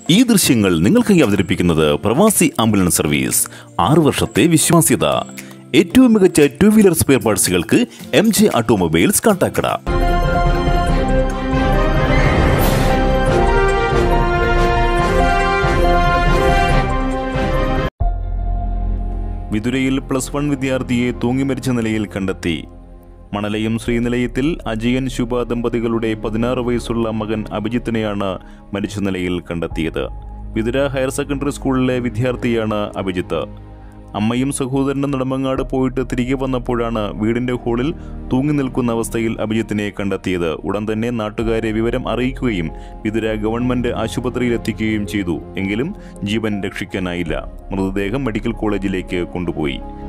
ഈ ദൃശ്യങ്ങൾ നിങ്ങൾക്കായി അവതരിപ്പിക്കുന്നത് പ്രവാസി ആംബുലൻസ് സർവീസ് ആറു വർഷത്തെ വിശ്വാസ്യത ഏറ്റവും മികച്ച ടു വീലർ സ്പെയർ പാർട്സുകൾക്ക് എം ജെ ഓട്ടോമൊബൈൽസ് കാട്ടാക്കട വിതുരയിൽ പ്ലസ് വൺ വിദ്യാർത്ഥിയെ തൂങ്ങിമരിച്ച നിലയിൽ കണ്ടെത്തി മണലയം ശ്രീനിലയത്തിൽ അജയൻ ശുഭ ദമ്പതികളുടെ പതിനാറ് വയസ്സുള്ള മകൻ അഭിജിത്തിനെയാണ് മരിച്ച നിലയിൽ കണ്ടെത്തിയത് വിതുര ഹയർ സെക്കൻഡറി സ്കൂളിലെ വിദ്യാർത്ഥിയാണ് അഭിജിത്ത് അമ്മയും സഹോദരനും നെടുമങ്ങാട് പോയിട്ട് തിരികെ വന്നപ്പോഴാണ് വീടിന്റെ ഹോളിൽ തൂങ്ങി നിൽക്കുന്ന അവസ്ഥയിൽ അഭിജിത്തിനെ കണ്ടെത്തിയത് ഉടൻ തന്നെ നാട്ടുകാരെ വിവരം അറിയിക്കുകയും വിതുര ഗവൺമെന്റ് ആശുപത്രിയിൽ എത്തിക്കുകയും ചെയ്തു എങ്കിലും ജീവൻ രക്ഷിക്കാനായില്ല മൃതദേഹം മെഡിക്കൽ കോളേജിലേക്ക് കൊണ്ടുപോയി